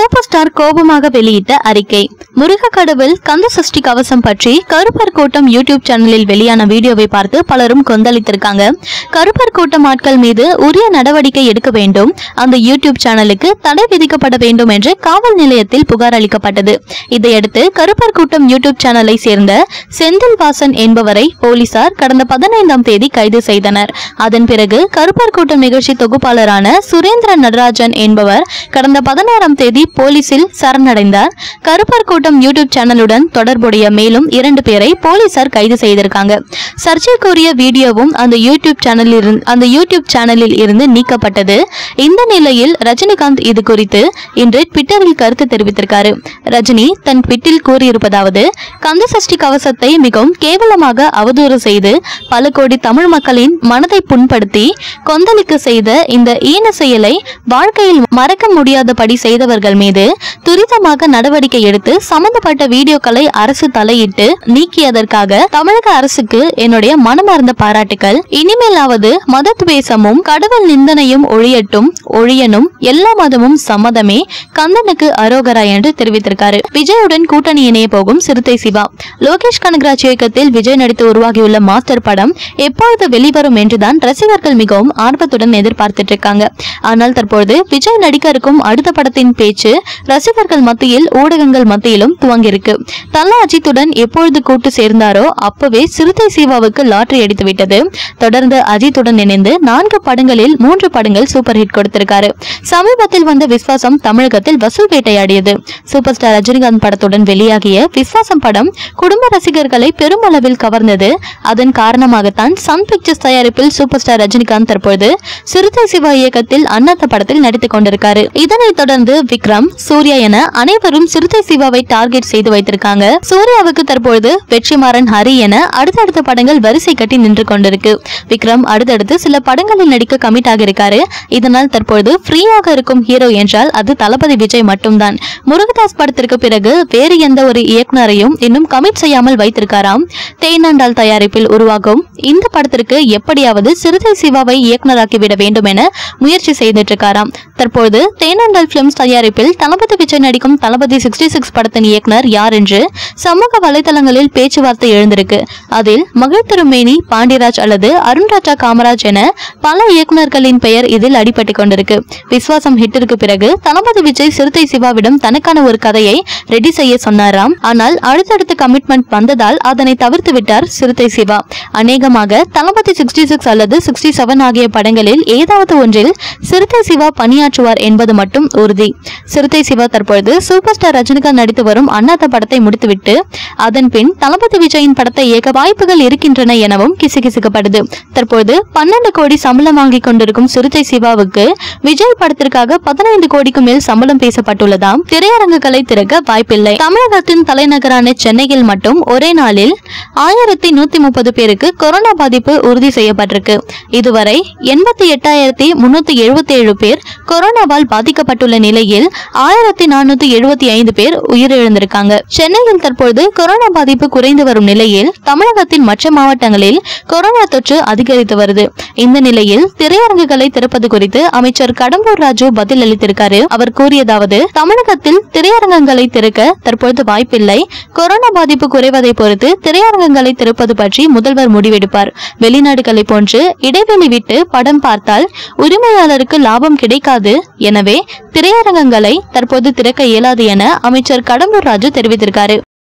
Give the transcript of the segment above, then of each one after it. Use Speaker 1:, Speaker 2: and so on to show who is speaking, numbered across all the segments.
Speaker 1: super star கோபமாக வெளியிட்ட அறிக்கை முருக கடவுள் கந்த சஷ்டி கவசம் பற்றி கருப்பர் கூட்டம் யூடியூப் சேனலில் வெளியான வீடியோவை பார்த்து பலரும் கொந்தளித்திருக்காங்க கருப்பர் கூட்டம் ஆட்கள் மீது உரிய நடவடிக்கை எடுக்க வேண்டும் அந்த யூடியூப் சேனலுக்கு தடை விதிக்கப்பட வேண்டும் என்று காவல் நிலையத்தில் புகார் அளிக்கப்பட்டது இதையடுத்து கருப்பர் கூட்டம் யூடியூப் சேனலை சேர்ந்த செந்தில் வாசன் என்பவரை போலீசார் கடந்த பதினைந்தாம் தேதி கைது செய்தனர் அதன் பிறகு கருப்பர் கூட்டம் நிகழ்ச்சி தொகுப்பாளரான சுரேந்திர நடராஜன் என்பவர் கடந்த பதினாறாம் தேதி போலீசில் சரணடைந்தார் கருப்பர் கூட்டம் யூடியூப் சேனலுடன் தொடர்புடைய மேலும் இரண்டு பேரை போலீசார் கைது செய்திருக்காங்க சர்ச்சைக்குரிய வீடியோவும் அந்த யூடியூப் சேனலில் இருந்து அந்த யூடியூப் சேனலில் இருந்து நீக்கப்பட்டது இந்த நிலையில் ரஜினிகாந்த் இது குறித்து இன்று ட்விட்டரில் கருத்து தெரிவித்திருக்காரு ரஜினி தன் ட்விட்டில் கூறியிருப்பதாவது கந்த சஷ்டி கவசத்தை மிகவும் கேவலமாக அவதூறு செய்து பல கோடி தமிழ் மக்களின் மனதை புண்படுத்தி கொந்தளிக்க செய்த இந்த ஈன செயலை வாழ்க்கையில் மறக்க முடியாதபடி செய்தவர்கள் மீது துரிதமாக நடவடிக்கை எடுத்து சம்பந்தப்பட்ட வீடியோக்களை அரசு தலையிட்டு நீக்கியதற்காக தமிழக அரசுக்கு என்னுடைய மனமார்ந்த பாராட்டுகள் இனிமேலாவது மத துவேஷமும் கடவுள் நிந்தனையும் ஒழியட்டும் ஒழியனும் எல்லா மதமும் சம்மதமே கந்தனுக்கு அரோகரா என்று தெரிவித்திருக்காரு விஜயுடன் கூட்டணி இணைய போகும் சிறுத்தை சிவா லோகேஷ் கனகராஜ் இயக்கத்தில் விஜய் நடித்து உருவாகியுள்ள மாஸ்டர் படம் எப்பொழுது வெளிவரும் என்றுதான் ரசிகர்கள் மிகவும் ஆர்வத்துடன் எதிர்பார்த்துட்டு இருக்காங்க ஆனால் தற்பொழுது விஜய் நடிக்க இருக்கும் அடுத்த படத்தின் பேச்சு ரசிகர்கள் மத்தியில் ஊடகங்கள் மத்தியிலும் துவங்கியிருக்கு தலா அஜித்துடன் எப்பொழுது கூட்டு சேர்ந்தாரோ அப்பவே சிறுத்தை சிவாவுக்கு லாட்டரி அடித்து விட்டது தொடர்ந்து அஜித்துடன் இணைந்து நான்கு படங்களில் மூன்று படங்கள் சூப்பர் ஹிட் கொடுத்திருக்காரு சமீபத்தில் வந்த விஸ்வாசம் தமிழகத்தில் வசூல் வேட்டையாடியது சூப்பர் ஸ்டார் ரஜினிகாந்த் படத்துடன் வெளியாகிய விஸ்வாசம் படம் குடும்ப ரசிகர்களை பெருமளவில் கவர்ந்தது அதன் காரணமாகத்தான் சன் பிக்சர்ஸ் தயாரிப்பில் சூப்பர் ஸ்டார் ரஜினிகாந்த் தற்பொழுது சிறுத்தை சிவா இயக்கத்தில் அண்ணாத்த படத்தில் நடித்துக் கொண்டிருக்காரு இதனைத் தொடர்ந்து விக்ரம் சூர்யா என அனைவரும் சிறுத்தை சிவாவை டார்கெட் செய்து வைத்திருக்காங்க சூர்யாவுக்கு தற்பொழுது வெற்றிமாறன் ஹரி என அடுத்தடுத்த படங்கள் வரிசை கட்டி நின்று கொண்டிருக்கு விக்ரம் அடுத்தடுத்து சில படங்களில் நடிக்க கமிட் ஆகியிருக்காரு இதனால் தற்பொழுது ஃப்ரீயாக இருக்கும் ஹீரோ என்றால் அது தளபதி விஜய் மட்டும்தான் முருகதாஸ் படத்திற்கு பிறகு வேறு எந்த ஒரு இயக்குனரையும் இன்னும் கமிட் செய்யாமல் வைத்திருக்காராம் தேனாண்டால் தயாரிப்பில் உருவாகும் இந்த படத்திற்கு எப்படியாவது சிறுத்தை சிவாவை இயக்குனராக்கி விட வேண்டும் என முயற்சி செய்துட்டு இருக்காராம் தற்போது தேனாண்டால் பிலிம்ஸ் தயாரிப்பில் தளபதி விஜய் நடிக்கும் தளபதி சிக்ஸ்டி சிக்ஸ் படத்தின் இயக்குனர் யார் என்று சமூக வலைதளங்களில் பேச்சுவார்த்தை எழுந்திருக்கு அதில் மகிழ் திருமேனி பாண்டியராஜ் அல்லது அருண்ராஜா காமராஜ் என பல இயக்குனர்களின் பெயர் இதில் அடிபட்டு கொண்டிருக்கு விஸ்வாசம் ஹிட்டிற்கு பிறகு தளபதி விஜய் சிறுத்தை சிவாவிடம் தனக்கான ஒரு கதையை ரெடி செய்ய சொன்னாராம் ஆனால் அடுத்தடுத்த கமிட்மெண்ட் வந்ததால் அதனை தவிர்த்து விட்டார் சிறுத்தை சிவா அநேகமாக தளபதி சிக்ஸ்டி சிக்ஸ் அல்லது சிக்ஸ்டி செவன் ஆகிய படங்களில் ஏதாவது ஒன்றில் சிறுத்தை சிவா பணியாற்றுவார் என்பது மட்டும் உறுதி சிறுத்தை சிவா தற்பொழுது சூப்பர் ஸ்டார் ரஜினிகாந்த் நடித்து வரும் அண்ணாத்த படத்தை முடித்துவிட்டு அதன் பின் தளபதி விஜயின் படத்தை இயக்க வாய்ப்புகள் இருக்கின்றன எனவும் கிசுகிசுக்கப்படுது தற்போது பன்னெண்டு கோடி சம்பளம் வாங்கிக் கொண்டிருக்கும் சிறுத்தை சிவாவுக்கு விஜய் படத்திற்காக பதினைந்து கோடிக்கு மேல் சம்பளம் பேசப்பட்டுள்ளதாம் திரையரங்குகளை திறக்க வாய்ப்பில்லை தமிழகத்தின் தலைநகரான சென்னையில் மட்டும் ஒரே நாளில் ஆயிரத்தி நூத்தி முப்பது பேருக்கு கொரோனா பாதிப்பு உறுதி செய்யப்பட்டிருக்கு இதுவரை எண்பத்தி எட்டாயிரத்தி முன்னூத்தி எழுபத்தி ஏழு பேர் கொரோனாவால் பாதிக்கப்பட்டுள்ள நிலையில் ஆயிரத்தி நானூத்தி எழுபத்தி ஐந்து பேர் உயிரிழந்திருக்காங்க சென்னையில் தற்பொழுது கொரோனா பாதிப்பு குறைந்து வரும் நிலையில் தமிழகத்தின் மற்ற மாவட்டங்களில் கொரோனா தொற்று அதிகரித்து வருது இந்த நிலையில் திரையரங்குகளை திறப்பது குறித்து அமைச்சர் கடம்பூர் ராஜு பதில் அளித்திருக்காரு அவர் கூறியதாவது தமிழகத்தில் திரையரங்கங்களை திறக்க தற்பொழுது வாய்ப்பில்லை கொரோனா பாதிப்பு குறைவதை பொறுத்து திரையரங்கங்களை திறப்பது பற்றி முதல்வர் முடிவெடுப்பார் வெளிநாடுகளை போன்று இடைவெளி விட்டு படம் பார்த்தால் உரிமையாளருக்கு லாபம் கிடைக்காது எனவே திரையரங்கங்களை தற்போது திறக்க இயலாது என அமைச்சர் கடம்பூர் ராஜு தெரிவித்திருக்காரு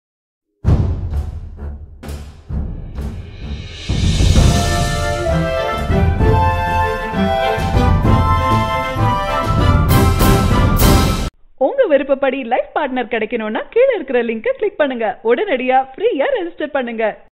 Speaker 2: உங்க விருப்பப்படி லைஃப் பார்ட்னர் கிடைக்கணும்னா கீழ இருக்கிற லிங்கை கிளிக் பண்ணுங்க உடனடியா ஃப்ரீயா ரெஜிஸ்டர் பண்ணுங்க